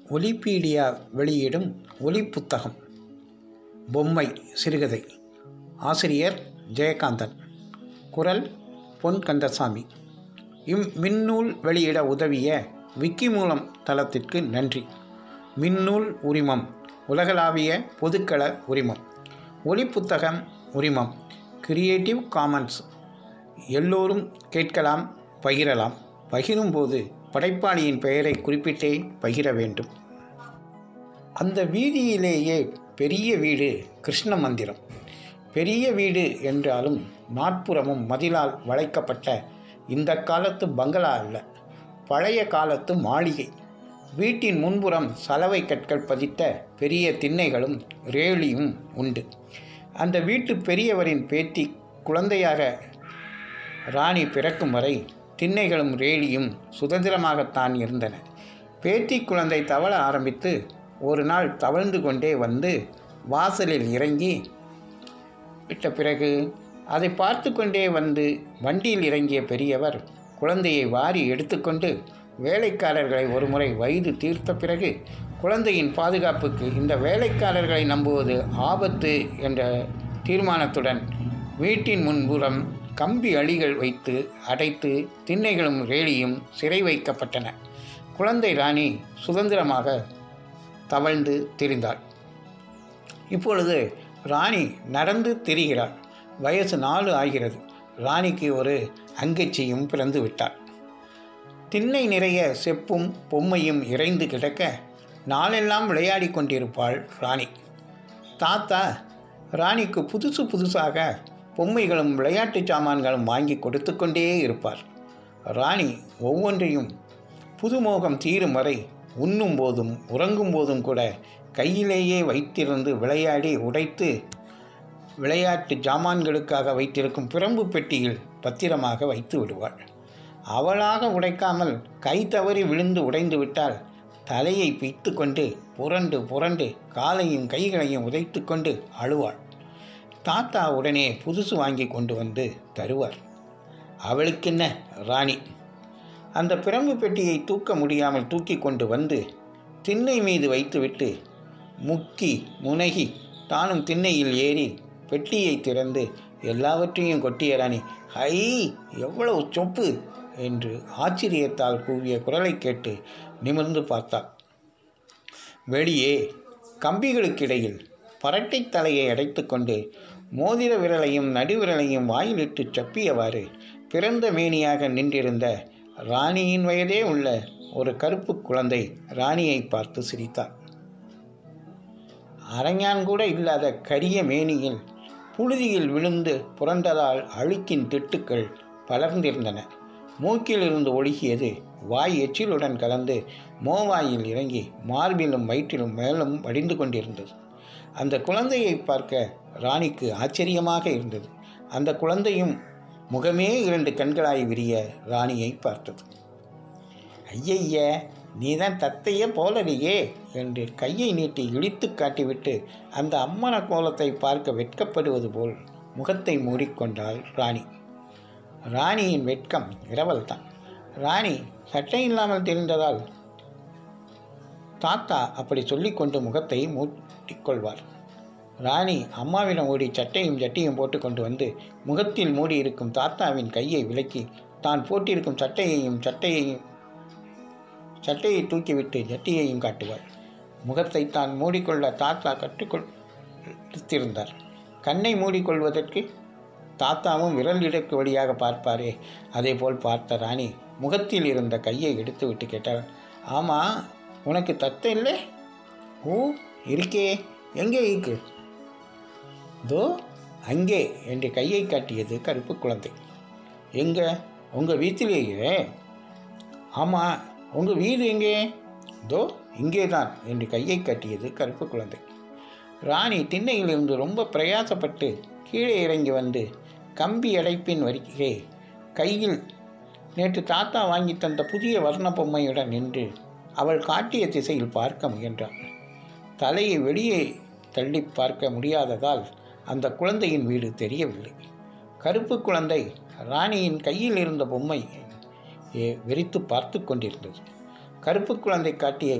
ஒலிபீடியா வெளியிடும் ஒலி புத்தகம் பொம்மை சிறுகதை ஆசிரியர் ஜெயகாந்தன் குரல் பொன் கந்தசாமி இம் மின்னூல் வெளியிட உதவிய விக்கி மூலம் தளத்திற்கு நன்றி மின்னூல் உரிமம் உலகளாவிய பொதுக்கள உரிமம் ஒலி புத்தகம் உரிமம் கிரியேட்டிவ் காமன்ஸ் எல்லோரும் கேட்கலாம் பகிரலாம் பகிரும்போது படைப்பாளியின் பெயரை குறிப்பிட்டே பகிர வேண்டும் அந்த வீதியிலேயே பெரிய வீடு கிருஷ்ண மந்திரம் பெரிய வீடு என்றாலும் நாட்புறமும் மதிலால் வளைக்கப்பட்ட இந்த காலத்து பங்களா அல்ல பழைய காலத்து மாளிகை வீட்டின் முன்புறம் சலவை கற்கள் பதித்த பெரிய திண்ணைகளும் ரேலியும் உண்டு அந்த வீட்டு பெரியவரின் பேத்தி குழந்தையாக ராணி பிறக்கும் வரை திண்ணைகளும் ரேலியும் சுதந்திரமாகத்தான் இருந்தன பேத்தி குழந்தை தவழ ஆரம்பித்து ஒரு நாள் தவழ்ந்து கொண்டே வந்து வாசலில் இறங்கி விட்ட பிறகு அதை பார்த்து கொண்டே வந்து வண்டியில் இறங்கிய பெரியவர் குழந்தையை வாரி எடுத்துக்கொண்டு வேலைக்காரர்களை ஒருமுறை வயது தீர்த்த பிறகு குழந்தையின் பாதுகாப்புக்கு இந்த வேலைக்காரர்களை நம்புவது ஆபத்து என்ற தீர்மானத்துடன் வீட்டின் முன்புறம் கம்பி அழிகள் வைத்து அடைத்து திண்ணைகளும் ரேலியும் சிறை வைக்கப்பட்டன குழந்தை ராணி சுதந்திரமாக தவழ்ந்து திரிந்தாள் இப்பொழுது ராணி நடந்து திரிகிறாள் வயசு நாலு ஆகிறது ராணிக்கு ஒரு அங்கச்சியும் பிறந்து விட்டாள் திண்ணை நிறைய செப்பும் பொம்மையும் இறைந்து கிடக்க நாளெல்லாம் விளையாடி கொண்டிருப்பாள் ராணி தாத்தா ராணிக்கு புதுசு புதுசாக பொம்மைகளும் விளையாட்டு சாமான்களும் வாங்கி கொடுத்து கொண்டே இருப்பார் ராணி ஒவ்வொன்றையும் புதுமோகம் தீரும் வரை உண்ணும் போதும் உறங்கும் போதும் கூட கையிலேயே வைத்திருந்து விளையாடி உடைத்து விளையாட்டு ஜாமான்களுக்காக வைத்திருக்கும் பிரம்பு பெட்டியில் பத்திரமாக வைத்து விடுவாள் அவளாக உடைக்காமல் கை தவறி விழுந்து உடைந்து விட்டால் தலையை பிய்த்து கொண்டு புரண்டு புரண்டு காலையும் கைகளையும் உதைத்து கொண்டு அழுவாள் தாத்தா உடனே புதுசு வாங்கி கொண்டு வந்து தருவார் அவளுக்கென்ன ராணி அந்த பிரம்பு பெட்டியை தூக்க முடியாமல் தூக்கி கொண்டு வந்து திண்ணை மீது வைத்துவிட்டு முக்கி முனகி தானும் திண்ணையில் ஏறி பெட்டியை திறந்து எல்லாவற்றையும் கொட்டிய ராணி ஹை எவ்வளவு சொப்பு என்று ஆச்சரியத்தால் கூவிய குரலை கேட்டு நிமிர்ந்து பார்த்தாள் வெளியே கம்பிகளுக்கிடையில் பரட்டை தலையை அடைத்துக்கொண்டு மோதிர விரலையும் நடுவிரலையும் வாயிலிட்டு சப்பியவாறு பிறந்த மேனியாக நின்றிருந்த ராணியின் வயதே உள்ள ஒரு கருப்பு குழந்தை ராணியை பார்த்து சிரித்தார் அரஞான் கூட இல்லாத கரிய மேனியில் புழுதியில் விழுந்து புரண்டதால் அழுக்கின் திட்டுக்கள் பலர்ந்திருந்தன மூக்கில் இருந்து ஒழுகியது வாய் எச்சிலுடன் கலந்து மோவாயில் இறங்கி மார்பிலும் வயிற்றிலும் மேலும் வடிந்து கொண்டிருந்தது அந்த குழந்தையை பார்க்க ராணிக்கு ஆச்சரியமாக இருந்தது அந்த குழந்தையும் முகமே இரண்டு கண்களாய் விரிய ராணியை பார்த்தது ஐயய்ய நீதான் தத்தைய போலலையே என்று கையை நீட்டி இழித்து காட்டிவிட்டு அந்த அம்மன கோலத்தை பார்க்க வெட்கப்படுவது போல் முகத்தை மூடிக்கொண்டாள் ராணி ராணியின் வெட்கம் இரவல்தான் ராணி சட்டை இல்லாமல் தெரிந்ததால் தாத்தா அப்படி சொல்லிக்கொண்டு முகத்தை மூட்டிக்கொள்வார் ராணி அம்மாவிடம் ஓடி சட்டையும் ஜட்டியும் போட்டு கொண்டு வந்து முகத்தில் மூடி இருக்கும் தாத்தாவின் கையை விலக்கி தான் போட்டிருக்கும் சட்டையையும் சட்டையையும் சட்டையை தூக்கிவிட்டு ஜட்டியையும் காட்டுவாள் முகத்தை தான் மூடிக்கொள்ள தாத்தா கற்றுக்கொடுத்திருந்தார் கண்ணை மூடிக்கொள்வதற்கு தாத்தாவும் விரல் இடக்கு வழியாக பார்ப்பாரே அதே போல் பார்த்த ராணி முகத்தில் இருந்த கையை எடுத்து விட்டு கேட்டாள் ஆமாம் உனக்கு தத்தை இல்லை ஓ இருக்கே எங்கே இருக்கு தோ அங்கே என்று கையை காட்டியது கருப்பு குழந்தை எங்க உங்கள் வீட்டிலேயே ஆமாம் உங்கள் வீடு எங்கே தோ இங்கே தான் என்று கையை காட்டியது கருப்பு குழந்தை ராணி திண்ணையிலிருந்து ரொம்ப பிரயாசப்பட்டு கீழே இறங்கி வந்து கம்பி அடைப்பின் வருகே கையில் நேற்று தாத்தா வாங்கி தந்த புதிய வர்ண பொம்மையுடன் நின்று அவள் காட்டிய திசையில் பார்க்க முயன்றாள் தலையை வெளியே தள்ளி பார்க்க முடியாததால் அந்த குழந்தையின் வீடு தெரியவில்லை கருப்பு குழந்தை ராணியின் கையில் இருந்த பொம்மை வெறித்து பார்த்து கொண்டிருந்தது கருப்பு குழந்தை காட்டிய இடம்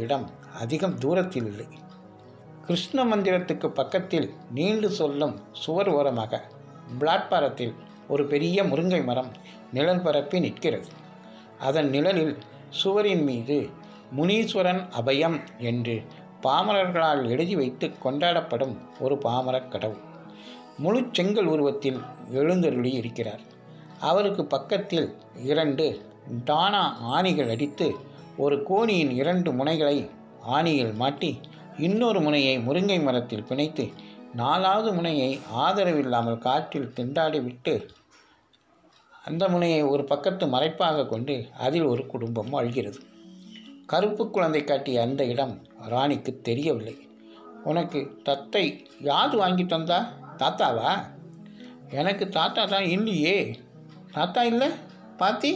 அதிகம் தூரத்தில் இல்லை கிருஷ்ண மந்திரத்துக்கு பக்கத்தில் நீண்டு சொல்லும் சுவர் ஓரமாக பிளாட்பாரத்தில் ஒரு பெரிய முருங்கை மரம் நிழல் பரப்பி நிற்கிறது அதன் நிழலில் சுவரின் மீது முனீஸ்வரன் அபயம் என்று பாமரர்களால் எழுதி வைத்து கொண்டாடப்படும் ஒரு பாமரக் கடவுள் முழு செங்கல் உருவத்தில் எழுந்தருளி இருக்கிறார் அவருக்கு பக்கத்தில் இரண்டு டானா ஆணிகள் அடித்து ஒரு கோணியின் இரண்டு முனைகளை ஆணியில் மாட்டி இன்னொரு முனையை முருங்கை மரத்தில் பிணைத்து நாலாவது முனையை ஆதரவில்லாமல் காற்றில் திண்டாடி விட்டு அந்த முனையை ஒரு பக்கத்து மறைப்பாக கொண்டு அதில் ஒரு குடும்பம் வாழ்கிறது கருப்பு குழந்தை காட்டிய அந்த இடம் ராணிக்கு தெரியவில்லை உனக்கு தத்தை யாது வாங்கி தந்தா தாத்தாவா எனக்கு தாத்தா தான் இல்லையே தாத்தா இல்லை பாத்தி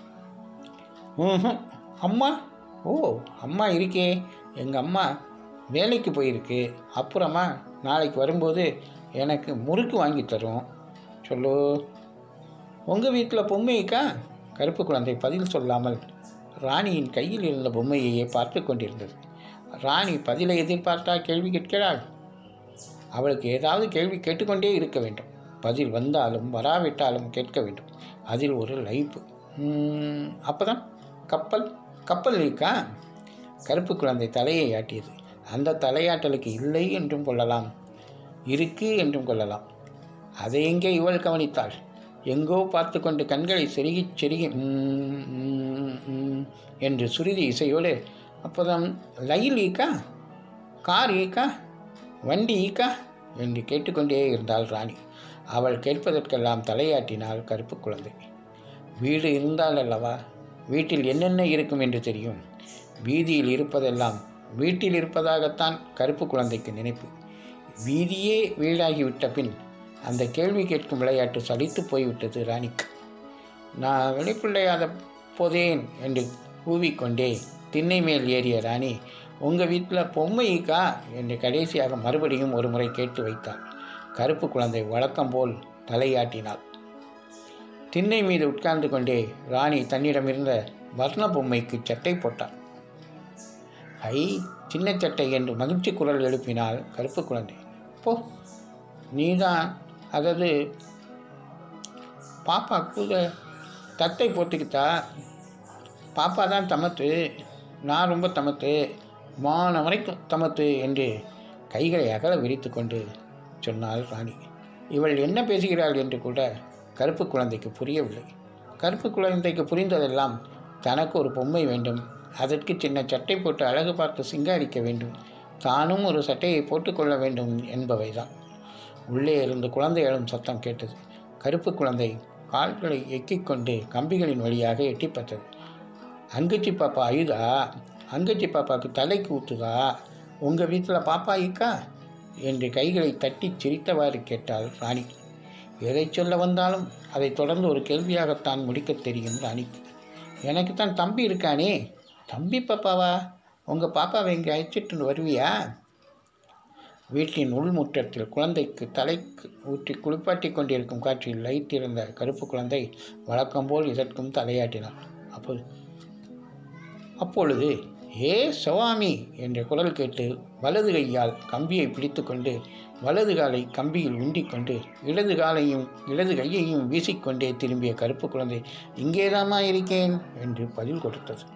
ம்ஹும். அம்மா ஓ அம்மா இருக்கே எங்கள் அம்மா வேலைக்கு போயிருக்கு அப்புறமா நாளைக்கு வரும்போது எனக்கு முறுக்கு வாங்கி தரும் சொல்லு உங்கள் வீட்டில் பொம்மைக்கா கருப்பு குழந்தை பதில் சொல்லாமல் ராணியின் கையில் இருந்த பொம்மையையே பார்த்து கொண்டிருந்தது ராணி பதிலை எதிர்பார்த்தா கேள்வி கேட்கிறாள் அவளுக்கு ஏதாவது கேள்வி கேட்டுக்கொண்டே இருக்க வேண்டும் பதில் வந்தாலும் வராவிட்டாலும் கேட்க வேண்டும் அதில் ஒரு லைஃப் அப்போதான் கப்பல் கப்பல் இருக்கா கருப்பு குழந்தை தலையை ஆட்டியது அந்த தலையாட்டலுக்கு இல்லை என்றும் கொள்ளலாம் இருக்கு என்றும் கொள்ளலாம் அதை எங்கே இவள் கவனித்தாள் எங்கோ பார்த்து கொண்டு கண்களை செருகிச் செருகி "ம், ம், ம்" என்று சுருதி இசையோடு அப்போதான் ரயில் ஈக்கா கார் ஈக்கா வண்டி ஈக்கா என்று கேட்டுக்கொண்டே இருந்தாள் ராணி அவள் கேட்பதற்கெல்லாம் தலையாட்டினாள் கருப்பு குழந்தை வீடு இருந்தால் அல்லவா வீட்டில் என்னென்ன இருக்கும் என்று தெரியும் வீதியில் இருப்பதெல்லாம் வீட்டில் இருப்பதாகத்தான் கருப்பு குழந்தைக்கு நினைப்பு வீதியே வீடாகிவிட்ட பின் அந்த கேள்வி கேட்கும் விளையாட்டு சலித்து போய்விட்டது ராணிக்கு நான் வெளிப்பிள்ளையாத போதேன் என்று கூவிக்கொண்டே திண்ணை மேல் ஏறிய ராணி உங்கள் வீட்டில் பொம்மைக்கா என்று கடைசியாக மறுபடியும் ஒரு முறை கேட்டு வைத்தாள் கருப்பு குழந்தை வழக்கம் போல் தலையாட்டினாள் திண்ணை மீது உட்கார்ந்து கொண்டே ராணி தன்னிடமிருந்த வர்ண பொம்மைக்கு சட்டை போட்டாள் ஐ சின்ன சட்டை என்று மகிழ்ச்சி குரல் எழுப்பினாள் கருப்பு குழந்தை போ நீதான் அதாவது பாப்பா கூட தட்டை போட்டுக்கிட்டா பாப்பா தான் தமத்து நான் ரொம்ப தமத்து மான வரைக்கும் தமத்து என்று கைகளை அகல விரித்து கொண்டு சொன்னாள் ராணி இவள் என்ன பேசுகிறாள் என்று கூட கருப்பு குழந்தைக்கு புரியவில்லை கருப்பு குழந்தைக்கு புரிந்ததெல்லாம் தனக்கு ஒரு பொம்மை வேண்டும் அதற்கு சின்ன சட்டை போட்டு அழகு பார்த்து சிங்காரிக்க வேண்டும் தானும் ஒரு சட்டையை போட்டுக்கொள்ள வேண்டும் என்பவைதான் உள்ளே இருந்து குழந்தை எழும் சத்தம் கேட்டது கருப்பு குழந்தை கால்களை எக்கிக் கொண்டு கம்பிகளின் வழியாக எட்டி பார்த்தது அங்கச்சி பாப்பா அழுதா அங்கச்சி பாப்பாவுக்கு தலைக்கு ஊத்துதா உங்கள் வீட்டில் பாப்பா இருக்கா என்று கைகளை தட்டி சிரித்தவாறு கேட்டாள் ராணி எதை சொல்ல வந்தாலும் அதை தொடர்ந்து ஒரு கேள்வியாகத்தான் முடிக்கத் தெரியும் ராணிக்கு எனக்கு தான் தம்பி இருக்கானே தம்பி பாப்பாவா உங்கள் பாப்பாவை இங்கே அழைச்சிட்டு வருவியா வீட்டின் உள்முற்றத்தில் குழந்தைக்கு தலைக்கு ஊற்றி குளிப்பாட்டி கொண்டிருக்கும் காற்றில் லைத்திருந்த கருப்பு குழந்தை வழக்கம்போல் இதற்கும் தலையாட்டினாள் அப்போது அப்பொழுது ஏ சுவாமி என்ற குரல் கேட்டு வலது கையால் கம்பியை பிடித்துக்கொண்டு வலது காலை கம்பியில் உண்டிக்கொண்டு இடது காலையும் இடது கையையும் வீசிக்கொண்டே திரும்பிய கருப்பு குழந்தை இங்கேதாம்மா இருக்கேன் என்று பதில் கொடுத்தது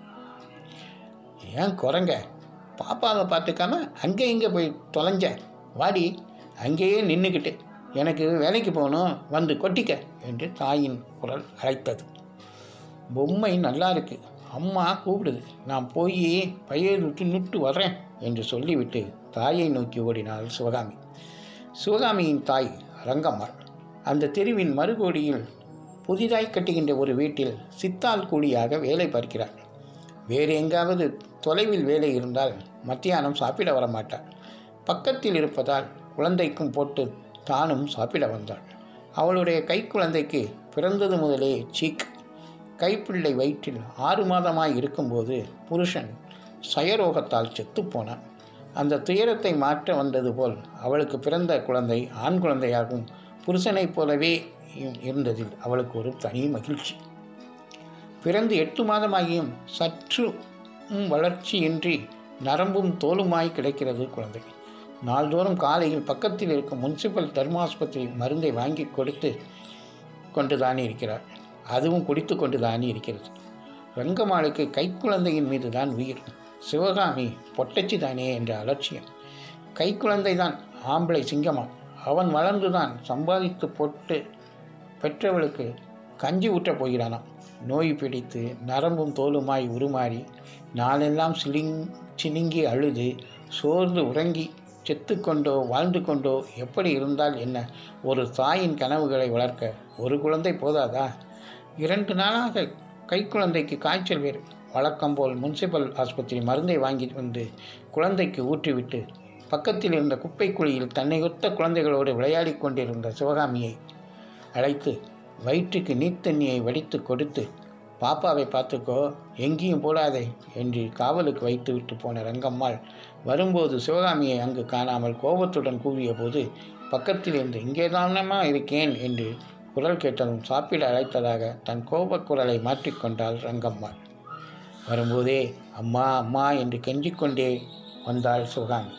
ஏன் குரங்க பாப்பாவை பார்த்துக்காம அங்கே இங்கே போய் தொலைஞ்ச வாடி அங்கேயே நின்றுக்கிட்டு எனக்கு வேலைக்கு போகணும் வந்து கொட்டிக்க என்று தாயின் குரல் அழைத்தது பொம்மை நல்லா இருக்கு அம்மா கூப்பிடுது நான் போய் பையர் விட்டு நுட்டு வர்றேன் என்று சொல்லிவிட்டு தாயை நோக்கி ஓடினாள் சிவகாமி சிவகாமியின் தாய் ரங்கம்மாள் அந்த தெருவின் மறுகோடியில் புதிதாய் கட்டுகின்ற ஒரு வீட்டில் சித்தால் கூலியாக வேலை பார்க்கிறார் வேறு எங்காவது தொலைவில் வேலை இருந்தால் மத்தியானம் சாப்பிட வரமாட்டாள் பக்கத்தில் இருப்பதால் குழந்தைக்கும் போட்டு தானும் சாப்பிட வந்தாள் அவளுடைய கைக்குழந்தைக்கு பிறந்தது முதலே சீக் கைப்பிள்ளை வயிற்றில் ஆறு மாதமாய் இருக்கும்போது புருஷன் சயரோகத்தால் செத்துப்போனான் அந்த துயரத்தை மாற்ற வந்தது போல் அவளுக்கு பிறந்த குழந்தை ஆண் குழந்தையாகவும் புருஷனைப் போலவே இருந்ததில் அவளுக்கு ஒரு தனி மகிழ்ச்சி பிறந்து எட்டு மாதமாகியும் சற்று வளர்ச்சியின்றி நரம்பும் தோலுமாய் கிடைக்கிறது குழந்தை நாள்தோறும் காலையில் பக்கத்தில் இருக்கும் முனிசிபல் தர்மாஸ்பத்திரி மருந்தை வாங்கி கொடுத்து கொண்டு தானே இருக்கிறார் அதுவும் குடித்து கொண்டு தானே இருக்கிறது ரங்கம்மாளுக்கு கைக்குழந்தையின் மீது தான் உயிர் சிவகாமி பொட்டச்சி தானே என்ற அலட்சியம் கைக்குழந்தை தான் ஆம்பளை சிங்கமா அவன் வளர்ந்துதான் சம்பாதித்து போட்டு பெற்றவளுக்கு கஞ்சி ஊற்றப் போகிறானாம் நோய் பிடித்து நரம்பும் தோலுமாய் உருமாறி நாளெல்லாம் சிலிங் சினுங்கி அழுது சோர்ந்து உறங்கி செத்துக்கொண்டோ வாழ்ந்து கொண்டோ எப்படி இருந்தால் என்ன ஒரு தாயின் கனவுகளை வளர்க்க ஒரு குழந்தை போதாதா இரண்டு நாளாக கைக்குழந்தைக்கு காய்ச்சல் வேறு வழக்கம் போல் முனிசிபல் ஆஸ்பத்திரி மருந்தை வாங்கி வந்து குழந்தைக்கு ஊற்றிவிட்டு பக்கத்தில் இருந்த குப்பை குழியில் தன்னை ஒத்த குழந்தைகளோடு விளையாடி கொண்டிருந்த சிவகாமியை அழைத்து வயிற்றுக்கு நீர்த்தண்ணியை வடித்து கொடுத்து பாப்பாவை பார்த்துக்கோ எங்கேயும் போடாதே என்று காவலுக்கு வைத்து விட்டு போன ரங்கம்மாள் வரும்போது சிவகாமியை அங்கு காணாமல் கோபத்துடன் கூவிய போது பக்கத்தில் இருந்து இங்கே தானமா இருக்கேன் என்று குரல் கேட்டதும் சாப்பிட அழைத்ததாக தன் கோபக் குரலை மாற்றிக்கொண்டாள் ரங்கம்மாள் வரும்போதே அம்மா அம்மா என்று கெஞ்சிக்கொண்டே வந்தாள் சிவகாமி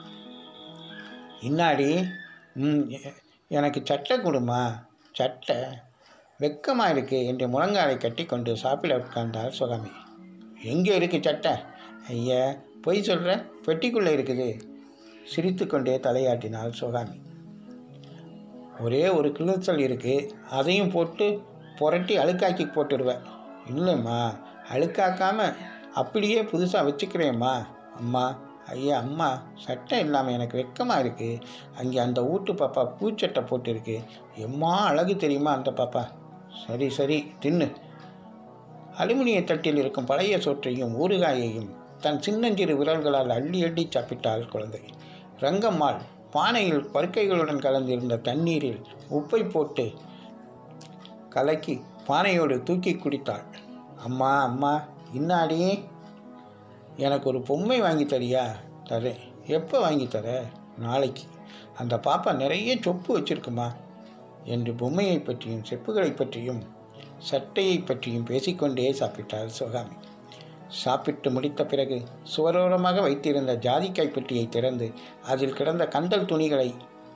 இன்னாடி ம், எ- எனக்கு சட்டை கொடுமா சட்டை வெக்கமாக இருக்கு என்று முழங்காலை கட்டி கொண்டு சாப்பிட உட்கார்ந்தாள் சுகாமி எங்கே இருக்கு சட்டை ஐயா பொய் சொல்கிற பெட்டிக்குள்ளே இருக்குது சிரித்துக்கொண்டே தலையாட்டினாள் சுகாமி ஒரே ஒரு கிழிச்சல் இருக்குது அதையும் போட்டு புரட்டி அழுக்காக்கி போட்டுடுவேன் இல்லைம்மா அழுக்காக்காம அப்படியே புதுசாக வச்சுக்கிறேம்மா அம்மா ஐயா அம்மா சட்டை இல்லாமல் எனக்கு வெக்கமாக இருக்குது அங்கே அந்த வீட்டு பாப்பா பூச்சட்டை போட்டிருக்கு எம்மா அழகு தெரியுமா அந்த பாப்பா சரி சரி தின்னு அலுமினிய தட்டில் இருக்கும் பழைய சோற்றையும் ஊறுகாயையும் தன் சின்னஞ்சிறு விரல்களால் அள்ளி அள்ளி சாப்பிட்டாள் குழந்தை ரங்கம்மாள் பானையில் பருக்கைகளுடன் கலந்திருந்த தண்ணீரில் உப்பை போட்டு கலக்கி பானையோடு தூக்கி குடித்தாள் அம்மா அம்மா இன்னாடி எனக்கு ஒரு பொம்மை வாங்கி தரியா தரேன் எப்போ வாங்கி தர நாளைக்கு அந்த பாப்பா நிறைய சொப்பு வச்சிருக்குமா என்று பொம்மையை பற்றியும் செப்புகளை பற்றியும் சட்டையை பற்றியும் பேசிக்கொண்டே சாப்பிட்டாள் சிவகாமி சாப்பிட்டு முடித்த பிறகு சுவரோரமாக வைத்திருந்த ஜாதிக்காய் பெட்டியை திறந்து அதில் கிடந்த கந்தல் துணிகளை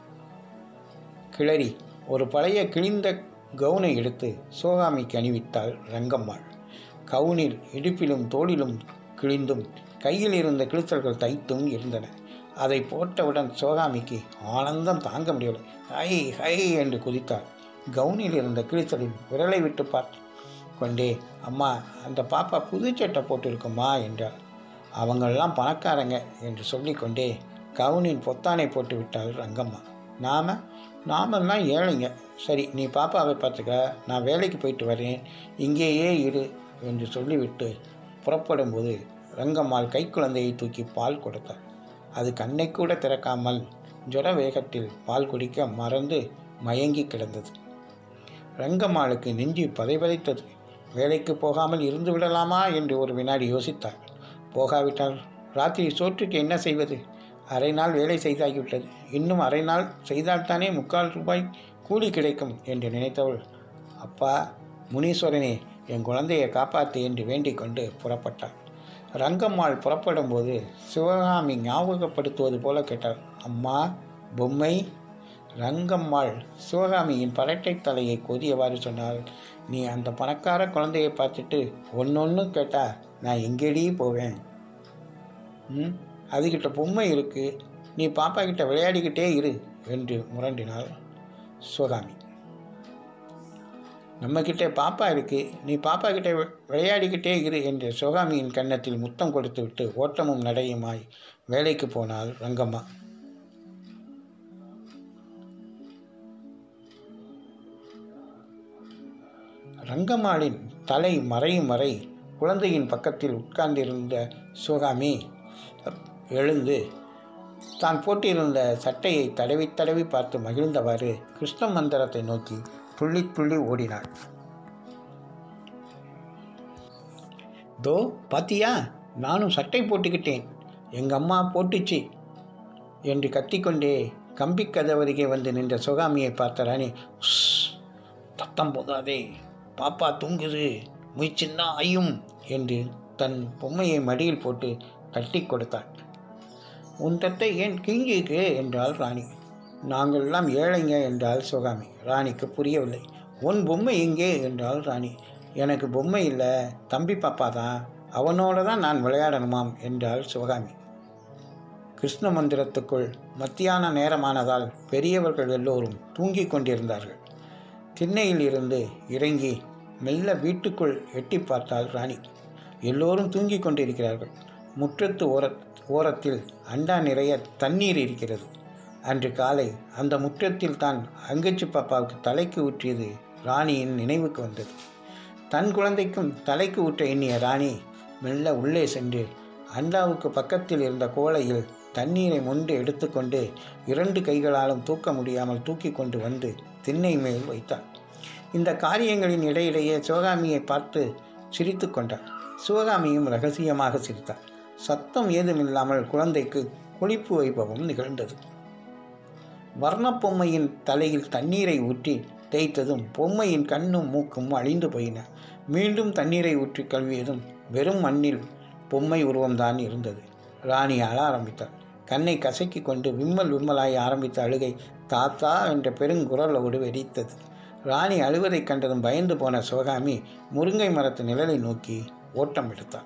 கிளறி ஒரு பழைய கிழிந்த கவுனை எடுத்து சிவகாமிக்கு அணிவித்தாள் ரங்கம்மாள் கவுனில் இடுப்பிலும் தோளிலும் கிழிந்தும் கையில் இருந்த கிழித்தல்கள் தைத்தும் இருந்தன அதை போட்டவுடன் சிவகாமிக்கு ஆனந்தம் தாங்க முடியவில்லை ஹை ஹை என்று குதித்தாள் கவுனில் இருந்த கிழித்தலில் விரலை விட்டு பார்த்து கொண்டே அம்மா அந்த பாப்பா புது சட்டை போட்டிருக்குமா என்றாள் அவங்களெல்லாம் பணக்காரங்க என்று சொல்லிக்கொண்டே கவுனின் பொத்தானை போட்டு விட்டாள் ரங்கம்மா நாம நாமெல்லாம் ஏழைங்க சரி நீ பாப்பாவை பார்த்துக்க நான் வேலைக்கு போயிட்டு வரேன் இங்கேயே இரு என்று சொல்லிவிட்டு புறப்படும்போது ரங்கம்மாள் கைக்குழந்தையை தூக்கி பால் கொடுத்தாள் அது கண்ணை கூட திறக்காமல் ஜுர வேகத்தில் பால் குடிக்க மறந்து மயங்கி கிடந்தது ரங்கம்மாளுக்கு நெஞ்சு பதைபதைத்தது வேலைக்கு போகாமல் இருந்து விடலாமா என்று ஒரு வினாடி யோசித்தாள் போகாவிட்டால் ராத்திரி சோற்றுக்கு என்ன செய்வது அரை நாள் வேலை செய்தாகிவிட்டது இன்னும் அரை நாள் செய்தால்தானே முக்கால் ரூபாய் கூலி கிடைக்கும் என்று நினைத்தவள் அப்பா முனீஸ்வரனே என் குழந்தையை காப்பாற்று என்று வேண்டிக் கொண்டு புறப்பட்டாள் ரங்கம்மாள் புறப்படும்போது சிவகாமி ஞாபகப்படுத்துவது போல கேட்டாள் அம்மா பொம்மை ரங்கம்மாள் சிவகாமியின் பரட்டை தலையை கொதியவாறு சொன்னால் நீ அந்த பணக்கார குழந்தையை பார்த்துட்டு ஒன்னொன்று கேட்டா நான் எங்கேடி போவேன் ம் அதுகிட்ட பொம்மை இருக்கு நீ பாப்பா கிட்ட விளையாடிக்கிட்டே இரு என்று முரண்டினாள் சிவகாமி நம்மக்கிட்ட பாப்பா இருக்கு நீ பாப்பா கிட்ட வி- விளையாடிக்கிட்டே இரு என்று சிவகாமியின் கன்னத்தில் முத்தம் கொடுத்துவிட்டு ஓட்டமும் நடையுமாய் வேலைக்கு போனாள் ரங்கம்மா ரங்கம்மாளின் தலை மறையும் வரை குழந்தையின் பக்கத்தில் உட்கார்ந்திருந்த சிவகாமி எழுந்து தான் போட்டிருந்த சட்டையை தடவி தடவி பார்த்து மகிழ்ந்தவாறு கிருஷ்ண மந்திரத்தை நோக்கி துள்ளி துள்ளி ஓடினாள் தோ பாத்தியா நானும் சட்டை போட்டுக்கிட்டேன் எங்கள் அம்மா போட்டுச்சு என்று கத்திக்கொண்டே கம்பி கதவருகே வந்து நின்ற சுகாமியை பார்த்த ராணி "உஸ், சத்தம் போதாதே பாப்பா தூங்குது முயற்சின்னா ஐயும் என்று தன் பொம்மையை மடியில் போட்டு தட்டி கொடுத்தாள் உன் தத்தை ஏன் கிஞ்சிக்கு என்றாள் ராணி நாங்கள் எல்லாம் ஏழைங்க என்றாள் சிவகாமி ராணிக்கு புரியவில்லை உன் பொம்மை எங்கே என்றாள் ராணி எனக்கு பொம்மை இல்லை தம்பி பாப்பா தான் அவனோட தான் நான் விளையாடணுமாம் என்றாள் சிவகாமி கிருஷ்ண மந்திரத்துக்குள் மத்தியான நேரமானதால் பெரியவர்கள் எல்லோரும் தூங்கிக் கொண்டிருந்தார்கள் திண்ணையில் இருந்து இறங்கி மெல்ல வீட்டுக்குள் எட்டி பார்த்தாள் ராணி எல்லோரும் தூங்கிக் கொண்டிருக்கிறார்கள் முற்றத்து ஓர ஓரத்தில் அண்டா நிறைய தண்ணீர் இருக்கிறது அன்று காலை அந்த முற்றத்தில் தான் அங்கச்சி பாப்பாவுக்கு தலைக்கு ஊற்றியது ராணியின் நினைவுக்கு வந்தது தன் குழந்தைக்கும் தலைக்கு ஊற்ற எண்ணிய ராணி மெல்ல உள்ளே சென்று அண்டாவுக்கு பக்கத்தில் இருந்த கோலையில் தண்ணீரை மொண்டு எடுத்துக்கொண்டு இரண்டு கைகளாலும் தூக்க முடியாமல் தூக்கி கொண்டு வந்து திண்ணை மேல் வைத்தாள் இந்த காரியங்களின் இடையிடையே சிவகாமியை பார்த்து சிரித்து கொண்டாள் சிவகாமியும் ரகசியமாக சிரித்தாள் சத்தம் ஏதுமில்லாமல் குழந்தைக்கு குளிப்பு வைப்பவும் நிகழ்ந்தது வர்ணப்பொம்மையின் தலையில் தண்ணீரை ஊற்றி தேய்த்ததும் பொம்மையின் கண்ணும் மூக்கும் அழிந்து போயின மீண்டும் தண்ணீரை ஊற்றி கழுவியதும் வெறும் மண்ணில் பொம்மை உருவம்தான் இருந்தது ராணி அழ ஆரம்பித்தாள் கண்ணை கசக்கி கொண்டு விம்மல் விம்மலாய் ஆரம்பித்த அழுகை தாத்தா என்ற பெருங்குரலோடு வெடித்தது ராணி அழுவதைக் கண்டதும் பயந்து போன சிவகாமி முருங்கை மரத்து நிழலை நோக்கி ஓட்டம் எடுத்தாள்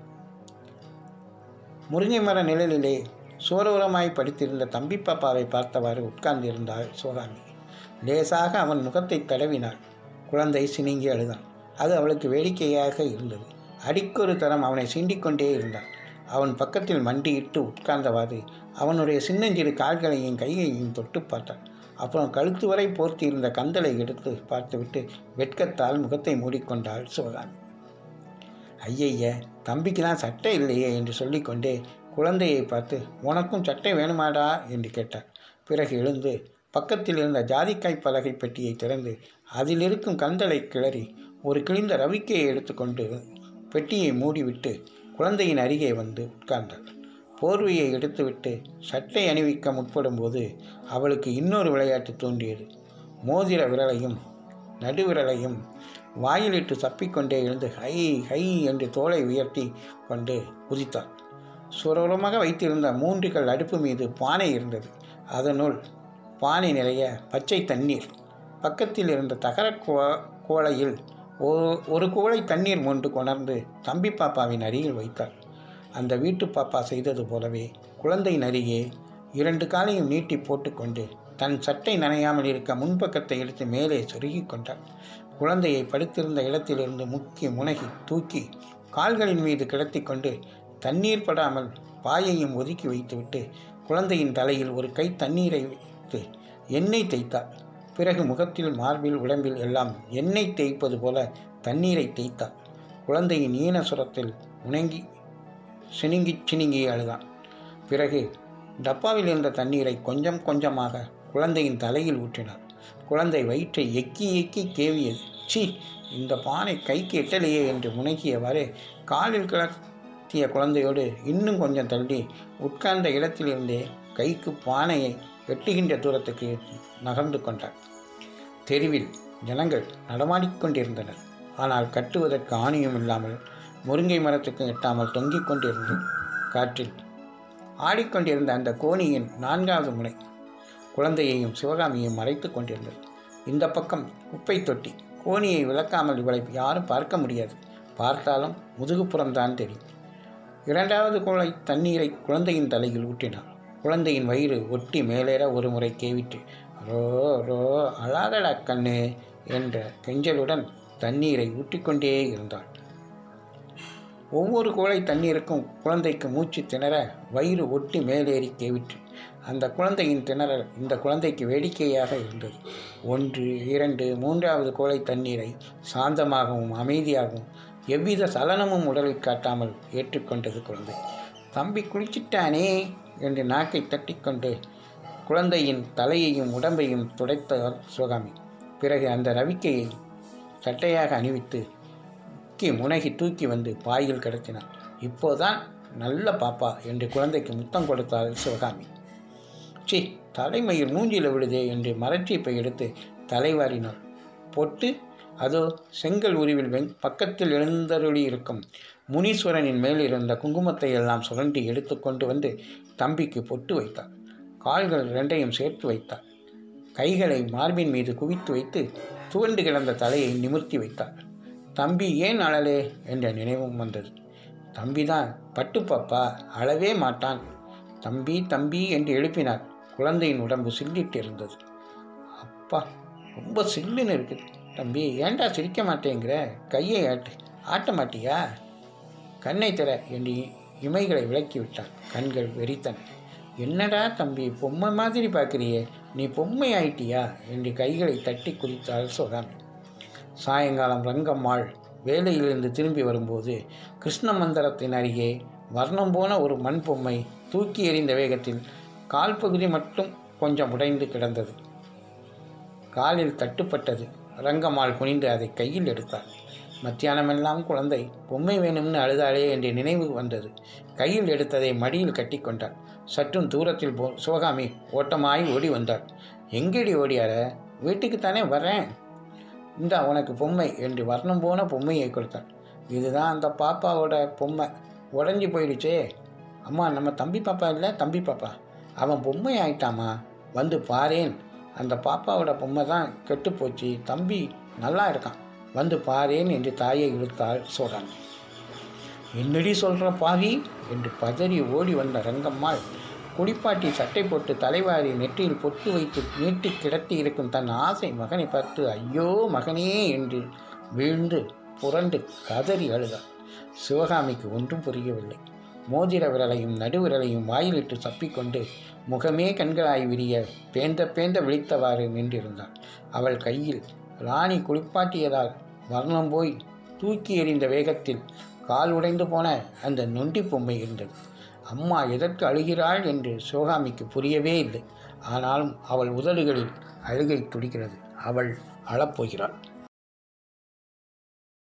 முருங்கை மர நிழலிலே சோரோரமாய் படித்திருந்த தம்பி பாப்பாவை பார்த்தவாறு உட்கார்ந்திருந்தாள் சிவகாமி லேசாக அவன் முகத்தை தடவினாள் குழந்தை சினிங்கி அழுதான் அது அவளுக்கு வேடிக்கையாக இருந்தது அடிக்கொரு தரம் அவனை சீண்டிக்கொண்டே இருந்தான் அவன் பக்கத்தில் மண்டியிட்டு உட்கார்ந்தவாறு அவனுடைய சின்னஞ்சிறு கால்களையும் கையையும் தொட்டு பார்த்தான் அப்புறம் கழுத்து வரை போர்த்தி இருந்த கந்தலை எடுத்து பார்த்துவிட்டு வெட்கத்தால் முகத்தை மூடிக்கொண்டாள் சிவகாமி ஐயய்ய தம்பிக்கு தான் சட்டை இல்லையே என்று சொல்லிக்கொண்டே குழந்தையை பார்த்து உனக்கும் சட்டை வேணுமாடா என்று கேட்டார் பிறகு எழுந்து பக்கத்தில் இருந்த ஜாதிக்காய் பலகை பெட்டியை திறந்து அதில் இருக்கும் கந்தலை கிளறி ஒரு கிழிந்த ரவிக்கையை எடுத்துக்கொண்டு பெட்டியை மூடிவிட்டு குழந்தையின் அருகே வந்து உட்கார்ந்தாள் போர்வையை எடுத்துவிட்டு சட்டை அணிவிக்க முற்படும்போது அவளுக்கு இன்னொரு விளையாட்டு தோன்றியது மோதிர விரலையும் நடுவிரலையும் வாயிலிட்டு சப்பிக்கொண்டே எழுந்து ஹை ஹை என்று தோலை உயர்த்தி கொண்டு குதித்தாள் சுரவரமாக வைத்திருந்த மூன்றுகள் அடுப்பு மீது பானை இருந்தது அதனுள் பானை நிறைய பச்சை தண்ணீர் பக்கத்தில் இருந்த தகர கோளையில் ஒரு ஒரு குவளை தண்ணீர் மொண்டு கொணர்ந்து தம்பி பாப்பாவின் அருகில் வைத்தாள் அந்த வீட்டு பாப்பா செய்தது போலவே குழந்தையின் அருகே இரண்டு காலையும் நீட்டி போட்டுக்கொண்டு தன் சட்டை நனையாமல் இருக்க முன்பக்கத்தை எடுத்து மேலே சொருகி கொண்டாள் குழந்தையை படுத்திருந்த இடத்திலிருந்து முக்கிய முனகி தூக்கி கால்களின் மீது கிடத்தி கொண்டு தண்ணீர் படாமல் பாயையும் ஒதுக்கி வைத்துவிட்டு குழந்தையின் தலையில் ஒரு கை தண்ணீரை வைத்து எண்ணெய் தேய்த்தாள் பிறகு முகத்தில் மார்பில் உடம்பில் எல்லாம் எண்ணெய் தேய்ப்பது போல தண்ணீரை தேய்த்தாள் குழந்தையின் ஈன சுரத்தில் உணங்கி சினுங்கி சினுங்கி அழுதான் பிறகு டப்பாவில் இருந்த தண்ணீரை கொஞ்சம் கொஞ்சமாக குழந்தையின் தலையில் ஊற்றினார் குழந்தை வயிற்றை எக்கி எக்கி கேவியது சி இந்த பானை கைக்கு எட்டலையே என்று முனகியவாறு காலில் கிளத்திய குழந்தையோடு இன்னும் கொஞ்சம் தள்ளி உட்கார்ந்த இடத்திலிருந்தே கைக்கு பானையை எட்டுகின்ற தூரத்துக்கு நகர்ந்து கொண்டார் தெருவில் ஜனங்கள் நடமாடிக்கொண்டிருந்தனர் ஆனால் கட்டுவதற்கு ஆணியும் இல்லாமல் முருங்கை மரத்துக்கு எட்டாமல் தொங்கிக் கொண்டிருந்து காற்றில் ஆடிக்கொண்டிருந்த அந்த கோணியின் நான்காவது முனை குழந்தையையும் சிவகாமியையும் மறைத்து கொண்டிருந்தது இந்த பக்கம் குப்பை தொட்டி கோணியை விளக்காமல் இவளை யாரும் பார்க்க முடியாது பார்த்தாலும் முதுகுப்புறம்தான் தெரியும் இரண்டாவது குழை தண்ணீரை குழந்தையின் தலையில் ஊற்றினார் குழந்தையின் வயிறு ஒட்டி மேலேற ஒரு முறை கேவிட்டு ரோ ரோ அழாதடா கண்ணு என்ற கெஞ்சலுடன் தண்ணீரை ஊற்றிக்கொண்டே இருந்தாள் ஒவ்வொரு குழை தண்ணீருக்கும் குழந்தைக்கு மூச்சு திணற வயிறு ஒட்டி மேலேறி கேவிற்று அந்த குழந்தையின் திணறல் இந்த குழந்தைக்கு வேடிக்கையாக இருந்தது ஒன்று இரண்டு மூன்றாவது குழை தண்ணீரை சாந்தமாகவும் அமைதியாகவும் எவ்வித சலனமும் உடலில் காட்டாமல் ஏற்றுக்கொண்டது குழந்தை தம்பி குளிச்சிட்டானே என்று நாக்கை தட்டிக்கொண்டு குழந்தையின் தலையையும் உடம்பையும் துடைத்தார் சிவகாமி பிறகு அந்த ரவிக்கையை சட்டையாக அணிவித்து முக்கி முனகி தூக்கி வந்து பாயில் கிடத்தினார் இப்போதான் நல்ல பாப்பா என்று குழந்தைக்கு முத்தம் கொடுத்தாள் சிவகாமி சி தலைமயிர் மூஞ்சில விடுதே என்று மரச்சீப்பை எடுத்து தலைவாரினாள் பொட்டு அதோ செங்கல் உருவில் வெங் பக்கத்தில் எழுந்தருளி இருக்கும் முனீஸ்வரனின் மேல் இருந்த குங்குமத்தை எல்லாம் சுரண்டி எடுத்துக்கொண்டு வந்து தம்பிக்கு பொட்டு வைத்தார் கால்கள் இரண்டையும் சேர்த்து வைத்தார் கைகளை மார்பின் மீது குவித்து வைத்து துவண்டு கிடந்த தலையை நிமிர்த்தி வைத்தார் தம்பி ஏன் அழலே என்ற நினைவும் வந்தது தம்பிதான் பட்டுப்பாப்பா அழவே மாட்டான் தம்பி தம்பி என்று எழுப்பினார் குழந்தையின் உடம்பு சில்லிட்டு இருந்தது அப்பா ரொம்ப சில்லுன்னு இருக்குது தம்பி ஏன்டா சிரிக்க மாட்டேங்கிற கையை ஆட்டு ஆட்ட மாட்டியா கண்ணை தர என்று இமைகளை விளக்கி விட்டான் கண்கள் வெறித்தன என்னடா தம்பி பொம்மை மாதிரி பார்க்குறியே நீ பொம்மை ஆயிட்டியா என்று கைகளை தட்டி குதித்தாள் சோதாமி சாயங்காலம் ரங்கம்மாள் வேலையிலிருந்து திரும்பி வரும்போது கிருஷ்ண மந்திரத்தின் அருகே வர்ணம் போன ஒரு மண் பொம்மை தூக்கி எறிந்த வேகத்தில் கால் பகுதி மட்டும் கொஞ்சம் உடைந்து கிடந்தது காலில் தட்டுப்பட்டது ரங்கம்மாள் குனிந்து அதை கையில் எடுத்தாள் மத்தியானமெல்லாம் குழந்தை பொம்மை வேணும்னு அழுதாளே என்ற நினைவு வந்தது கையில் எடுத்ததை மடியில் கட்டி கொண்டாள் சற்றும் தூரத்தில் போ சிவகாமி ஓட்டமாய் ஓடி வந்தாள் எங்கேடி ஓடியார வீட்டுக்கு தானே வரேன் இந்தா உனக்கு பொம்மை என்று வர்ணம் போன பொம்மையை கொடுத்தாள் இதுதான் அந்த பாப்பாவோட பொம்மை உடஞ்சி போயிடுச்சே அம்மா நம்ம தம்பி பாப்பா இல்லை தம்பி பாப்பா அவன் பொம்மை ஆயிட்டாமா வந்து பாரேன் அந்த பாப்பாவோட பொம்மை தான் கெட்டு போச்சு தம்பி நல்லா இருக்கான் வந்து பாரேன் என்று தாயை இழுத்தாள் சோழன் என்னடி சொல்கிற பாவி என்று பதறி ஓடி வந்த ரங்கம்மாள் குளிப்பாட்டி சட்டை போட்டு தலைவாரி நெற்றியில் பொட்டு வைத்து நீட்டி கிடத்தி இருக்கும் தன் ஆசை மகனை பார்த்து ஐயோ மகனே என்று வீழ்ந்து புரண்டு கதறி அழுதாள் சிவகாமிக்கு ஒன்றும் புரியவில்லை மோதிர விரலையும் நடுவிரலையும் வாயிலிட்டு சப்பிக்கொண்டு முகமே கண்களாய் விரிய பேந்த பேந்த விழித்தவாறு நின்றிருந்தாள் அவள் கையில் ராணி குளிப்பாட்டியதால் வர்ணம் போய் தூக்கி எறிந்த வேகத்தில் கால் உடைந்து போன அந்த நொண்டி பொம்மை இருந்தது அம்மா எதற்கு அழுகிறாள் என்று சிவகாமிக்கு புரியவே இல்லை ஆனாலும் அவள் உதடுகளில் அழுகை துடிக்கிறது அவள் அழப்போகிறாள்